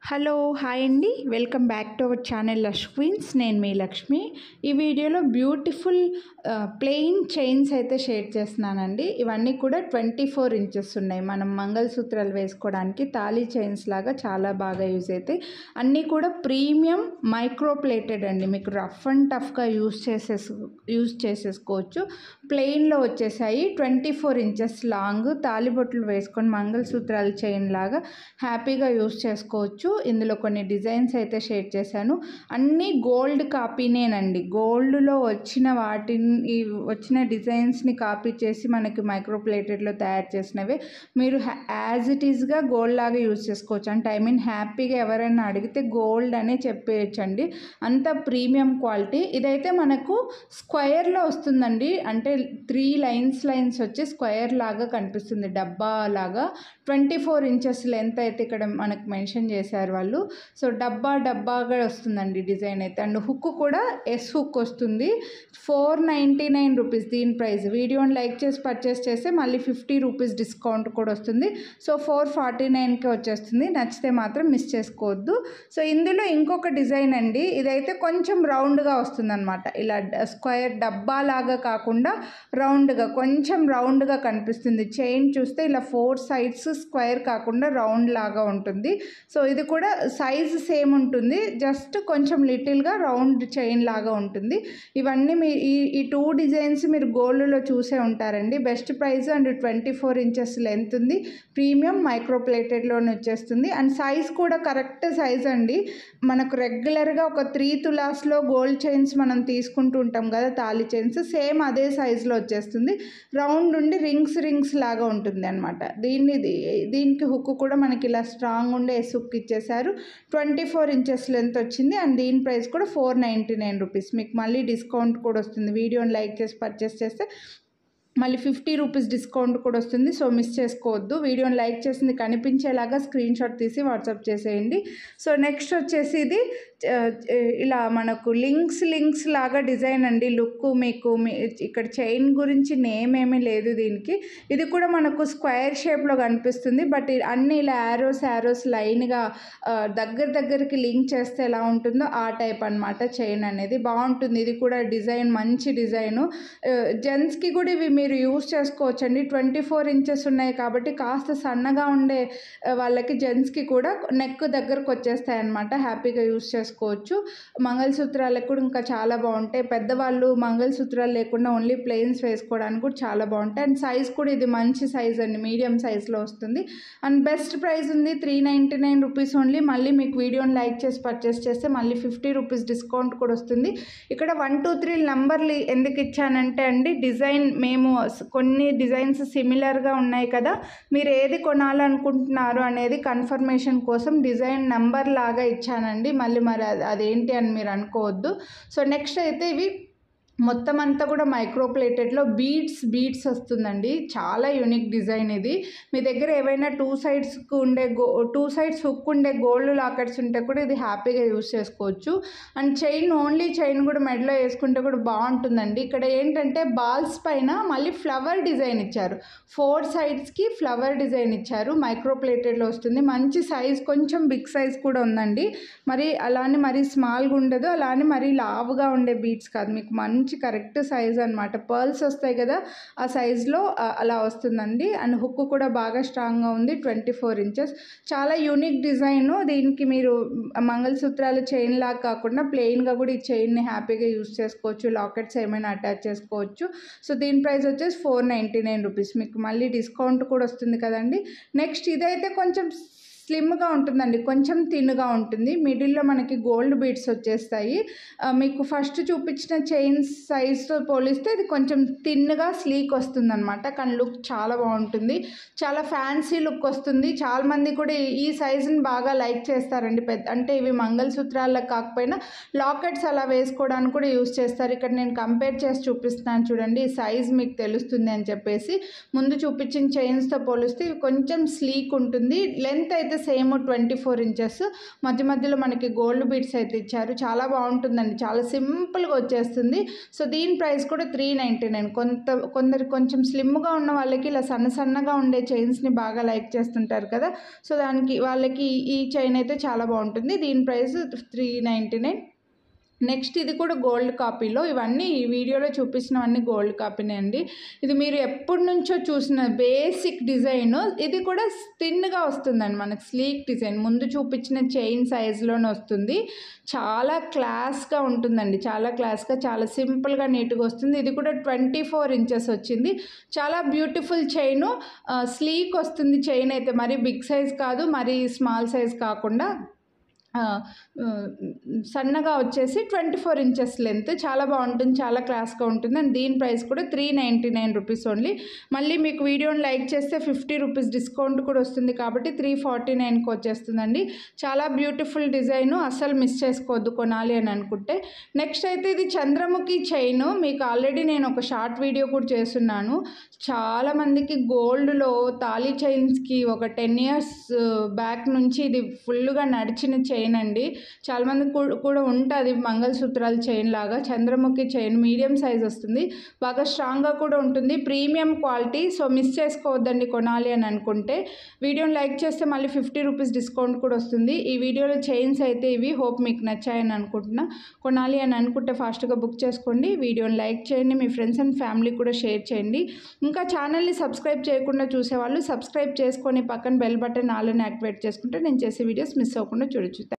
hello hi అండి welcome back to our channel Lakshmi's నేను మీ లక్ష్మి ఈ వీడియోలో బ్యూటిఫుల్ ప్లెయిన్ చైన్స్ అయితే షేర్ చేస్తున్నానండి ఇవన్నీ కూడా ట్వంటీ ఫోర్ ఇంచెస్ ఉన్నాయి మనం మంగళసూత్రాలు వేసుకోవడానికి తాళీ చైన్స్ లాగా చాలా బాగా యూజ్ అవుతాయి అన్నీ కూడా ప్రీమియం మైక్రో ప్లేటెడ్ అండి మీకు రఫ్ అండ్ టఫ్గా యూజ్ చేసేసు యూజ్ చేసేసుకోవచ్చు ప్లెయిన్లో వచ్చేసాయి ట్వంటీ ఫోర్ ఇంచెస్ లాంగ్ తాలిబొట్లు వేసుకొని మంగళసూత్రాలు చైన్ లాగా హ్యాపీగా యూజ్ చేసుకోవచ్చు ఇందులో కొన్ని డిజైన్స్ అయితే షేర్ చేశాను అన్నీ గోల్డ్ కాపీనేనండి గోల్డ్లో వచ్చిన వాటిని ఈ వచ్చిన డిజైన్స్ని కాపీ చేసి మనకి మైక్రో ప్లేటెడ్లో తయారు చేసినవే మీరు యాజ్ ఇట్ ఈస్గా గోల్డ్ లాగా యూజ్ చేసుకోవచ్చు అంటే ఐ మీన్ హ్యాపీగా ఎవరైనా అడిగితే గోల్డ్ అనే చెప్పేయచ్చండి అంత ప్రీమియం క్వాలిటీ ఇదైతే మనకు స్క్వయర్లో వస్తుందండి అంటే త్రీ లైన్స్ లైన్స్ వచ్చి స్క్వయర్ లాగా కనిపిస్తుంది డబ్బా లాగా ట్వంటీ ఫోర్ ఇంచెస్ లెంత్ అయితే ఇక్కడ మనకు మెన్షన్ చేశారు వాళ్ళు సో డబ్బా డబ్బాగా వస్తుందండి డిజైన్ అయితే అండ్ హుక్ కూడా ఎస్ హుక్ వస్తుంది ఫోర్ నైంటీ నైన్ రూపీస్ దీని ప్రైస్ వీడియోని లైక్ చేసి పర్చేస్ చేస్తే మళ్ళీ ఫిఫ్టీ రూపీస్ డిస్కౌంట్ కూడా వస్తుంది సో ఫోర్ ఫార్టీ నైన్కి వచ్చేస్తుంది నచ్చితే మాత్రం మిస్ చేసుకోవద్దు సో ఇందులో ఇంకొక డిజైన్ అండి ఇదైతే కొంచెం రౌండ్గా వస్తుందన్నమాట ఇలా స్క్వేర్ డబ్బా లాగా కాకుండా రౌండ్గా కొంచెం రౌండ్గా కనిపిస్తుంది చైన్ చూస్తే ఇలా ఫోర్ సైడ్స్ స్క్వేర్ కాకుండా రౌండ్ లాగా ఉంటుంది సో ఇది కూడా సైజ్ సేమ్ ఉంటుంది జస్ట్ కొంచెం లిటిల్గా రౌండ్ చైన్ లాగా ఉంటుంది ఇవన్నీ మీ ఈ ఈ టూ డిజైన్స్ మీరు గోల్డ్లో చూసే ఉంటారండి best price and twenty four inches length ఉంది ప్రీమియం మైక్రో ప్లేటెడ్లోనే వచ్చేస్తుంది అండ్ సైజ్ కూడా కరెక్ట్ సైజ్ అండి మనకు రెగ్యులర్గా ఒక త్రీ తులాస్లో గోల్డ్ చైన్స్ మనం తీసుకుంటూ ఉంటాం కదా తాళి చైన్స్ సేమ్ అదే సైజులో వచ్చేస్తుంది రౌండ్ ఉండి రింగ్స్ రింగ్స్ లాగా ఉంటుంది అనమాట దీన్ని దీనికి హుక్ కూడా మనకి ఇలా స్ట్రాంగ్ ఉండే ఎస్ హుక్ ఇచ్చేసారు ట్వంటీ ఫోర్ ఇంచెస్ లెంత్ వచ్చింది అండ్ దీని ప్రైస్ కూడా ఫోర్ నైంటీ నైన్ రూపీస్ మీకు మళ్ళీ డిస్కౌంట్ కూడా వస్తుంది వీడియోని లైక్ చేసి పర్చేస్ చేస్తే మళ్ళీ ఫిఫ్టీ రూపీస్ డిస్కౌంట్ కూడా వస్తుంది సో మిస్ చేసుకోవద్దు వీడియోని లైక్ చేసింది కనిపించేలాగా స్క్రీన్ షాట్ తీసి వాట్సాప్ చేసేయండి సో నెక్స్ట్ వచ్చేసి ఇది ఇలా మనకు లింక్స్ లింక్స్ లాగా డిజైన్ అండి లుక్ మీకు ఇక్కడ చైన్ గురించి నేమ్ ఏమీ లేదు దీనికి ఇది కూడా మనకు స్క్వేర్ షేప్లో కనిపిస్తుంది బట్ అన్ని ఇలా యారోస్ యారోస్ లైన్గా దగ్గర దగ్గరికి లింక్ చేస్తే ఎలా ఉంటుందో ఆ టైప్ అనమాట చైన్ అనేది బాగుంటుంది ఇది కూడా డిజైన్ మంచి డిజైను జెంట్స్కి కూడా ఇవి మీరు యూస్ చేసుకోవచ్చు అండి ట్వంటీ ఫోర్ ఇంచెస్ ఉన్నాయి కాబట్టి కాస్త సన్నగా ఉండే వాళ్ళకి జెంట్స్కి కూడా నెక్ దగ్గరకు వచ్చేస్తాయి అనమాట హ్యాపీగా యూస్ చేసుకోవచ్చు మంగళసూత్రాలకు కూడా ఇంకా చాలా బాగుంటాయి పెద్దవాళ్ళు మంగళసూత్రాలు లేకుండా ఓన్లీ ప్లెయిన్స్ వేసుకోవడానికి కూడా చాలా బాగుంటాయి అండ్ సైజ్ కూడా ఇది మంచి సైజ్ అండి మీడియం సైజ్లో వస్తుంది అండ్ బెస్ట్ ప్రైస్ ఉంది three ninety nine rupees only మళ్ళీ మీకు వీడియోని లైక్ చేసి పర్చేస్ చేస్తే మళ్ళీ ఫిఫ్టీ రూపీస్ డిస్కౌంట్ కూడా వస్తుంది ఇక్కడ వన్ టూ త్రీ నెంబర్లు ఎందుకు ఇచ్చానంటే అండి డిజైన్ మేము కొన్ని డిజైన్స్ సిమిలర్గా ఉన్నాయి కదా మీరు ఏది కొనాలనుకుంటున్నారు అనేది కన్ఫర్మేషన్ కోసం డిజైన్ నెంబర్ లాగా ఇచ్చానండి మళ్ళీ మరి అదేంటి అని మీరు అనుకోవద్దు సో నెక్స్ట్ అయితే ఇవి మొత్తం అంతా కూడా మైక్రో ప్లేటెడ్లో బీడ్స్ బీడ్స్ వస్తుందండి చాలా యూనిక్ డిజైన్ ఇది మీ దగ్గర ఏవైనా టూ సైడ్స్కి ఉండే గో టూ సైడ్స్ హుక్ ఉండే గోల్డ్ లాకెట్స్ ఉంటే కూడా ఇది హ్యాపీగా యూస్ చేసుకోవచ్చు అండ్ చైన్ ఓన్లీ చైన్ కూడా మెడలో వేసుకుంటే కూడా బాగుంటుందండి ఇక్కడ ఏంటంటే బాల్స్ పైన మళ్ళీ ఫ్లవర్ డిజైన్ ఇచ్చారు ఫోర్ సైడ్స్కి ఫ్లవర్ డిజైన్ ఇచ్చారు మైక్రో ప్లేటెడ్లో వస్తుంది మంచి సైజ్ కొంచెం బిగ్ సైజ్ కూడా ఉందండి మరి అలానే మరి స్మాల్గా ఉండదు అలానే మరి లావుగా ఉండే బీడ్స్ కాదు మీకు మంచి మంచి కరెక్ట్ సైజ్ అనమాట పర్ల్స్ వస్తాయి కదా ఆ సైజులో అలా వస్తుందండి అండ్ హుక్ కూడా బాగా స్ట్రాంగ్గా ఉంది ట్వంటీ ఫోర్ ఇంచెస్ చాలా యూనిక్ డిజైన్ దీనికి మీరు మంగళసూత్రాలు చైన్ లాగా కాకుండా ప్లెయిన్గా కూడా ఈ చైన్ని హ్యాపీగా యూస్ చేసుకోవచ్చు లాకెట్స్ ఏమైనా అటాచ్ చేసుకోవచ్చు సో దీని ప్రైస్ వచ్చేసి ఫోర్ నైంటీ నైన్ రూపీస్ మీకు మళ్ళీ డిస్కౌంట్ కూడా వస్తుంది కదండి నెక్స్ట్ ఇదైతే కొంచెం స్లిమ్గా ఉంటుందండి కొంచెం థిన్గా ఉంటుంది మిడిల్లో మనకి గోల్డ్ బీడ్స్ వచ్చేస్తాయి మీకు ఫస్ట్ చూపించిన చైన్స్ సైజ్తో పోలిస్తే ఇది కొంచెం థిన్గా స్లీక్ వస్తుంది అనమాట కానీ లుక్ చాలా బాగుంటుంది చాలా ఫ్యాన్సీ లుక్ వస్తుంది చాలామంది కూడా ఈ సైజుని బాగా లైక్ చేస్తారండి పెద్ద అంటే ఇవి మంగళసూత్రాలకు కాకపోయినా లాకెట్స్ అలా వేసుకోవడానికి కూడా యూస్ చేస్తారు ఇక్కడ నేను కంపేర్ చేసి చూపిస్తున్నాను చూడండి ఈ సైజ్ మీకు తెలుస్తుంది అని చెప్పేసి ముందు చూపించిన చైన్స్తో పోలిస్తే ఇవి కొంచెం స్లీక్ ఉంటుంది లెంత్ అయితే సేమ్ ట్వంటీ ఫోర్ ఇంచెస్ మధ్య మధ్యలో మనకి గోల్డ్ బీడ్స్ అయితే ఇచ్చారు చాలా బాగుంటుందండి చాలా సింపుల్గా వచ్చేస్తుంది సో దీని ప్రైస్ కూడా త్రీ నైంటీ నైన్ కొంత కొందరు కొంచెం స్లిమ్గా ఉన్న వాళ్ళకి ఇలా సన్న సన్నగా ఉండే చైన్స్ని బాగా లైక్ చేస్తుంటారు కదా సో దానికి వాళ్ళకి ఈ చైన్ అయితే చాలా బాగుంటుంది దీని price three ninety nine next ఇది కూడా గోల్డ్ కాపీలో ఇవన్నీ ఈ వీడియోలో చూపించినవన్నీ గోల్డ్ కాపీనే అండి ఇది మీరు ఎప్పటి నుంచో చూసిన బేసిక్ డిజైన్ ఇది కూడా థిన్గా వస్తుందండి మనకి స్లీక్ డిజైన్ ముందు చూపించిన చైన్ సైజులోనే వస్తుంది చాలా క్లాస్గా ఉంటుందండి చాలా క్లాస్గా చాలా సింపుల్గా నీట్గా వస్తుంది ఇది కూడా ట్వంటీ ఫోర్ ఇంచెస్ వచ్చింది చాలా బ్యూటిఫుల్ చైన్ స్లీక్ వస్తుంది చైన్ అయితే మరీ బిగ్ సైజ్ కాదు మరీ స్మాల్ సైజ్ కాకుండా ఆ, ఆ, సన్నగా వచ్చేసి ట్వంటీ ఫోర్ ఇంచెస్ లెంత్ చాలా బాగుంటుంది చాలా క్లాస్గా ఉంటుంది అండ్ దీని ప్రైస్ కూడా three ninety nine rupees only మళ్ళీ మీకు వీడియోని లైక్ చేస్తే ఫిఫ్టీ రూపీస్ డిస్కౌంట్ కూడా వస్తుంది కాబట్టి త్రీ ఫార్టీ నైన్కి వచ్చేస్తుందండి చాలా బ్యూటిఫుల్ డిజైన్ అస్సలు మిస్ చేసుకోవద్దు కొనాలి అని అనుకుంటే నెక్స్ట్ అయితే ఇది చంద్రముఖి చైన్ మీకు ఆల్రెడీ నేను ఒక షార్ట్ వీడియో కూడా చేస్తున్నాను చాలామందికి గోల్డ్లో తాళీ చైన్స్కి ఒక టెన్ ఇయర్స్ బ్యాక్ నుంచి ఇది ఫుల్గా నడిచిన చైన్ అండి చాలామంది కూ- కూడా ఉంటుంది మంగళసూత్రాల చైన్ లాగా చంద్రముఖి చైన్ మీడియం సైజ్ వస్తుంది బాగా స్ట్రాంగ్గా కూడా ఉంటుంది ప్రీమియం క్వాలిటీ సో మిస్ చేసుకోవద్దండి కొనాలి అని అనుకుంటే వీడియోని లైక్ చేస్తే మళ్ళీ ఫిఫ్టీ రూపీస్ డిస్కౌంట్ కూడా వస్తుంది ఈ వీడియోలో చైన్స్ అయితే ఇవి హోప్ మీకు నచ్చాయని అనుకుంటున్నా కొనాలి అని అనుకుంటే ఫాస్ట్గా బుక్ చేసుకోండి వీడియోని లైక్ చేయండి మీ ఫ్రెండ్స్ అండ్ ఫ్యామిలీ కూడా షేర్ చేయండి ఇంకా ఛానల్ని సబ్స్క్రైబ్ చేయకుండా చూసేవాళ్ళు సబ్స్క్రైబ్ చేసుకొని పక్కన బెల్ బటన్ ఆల్ని యాక్టివేట్ చేసుకుంటే నేను చేసే వీడియోస్ మిస్ అవ్వకుండా చూడొచ్చు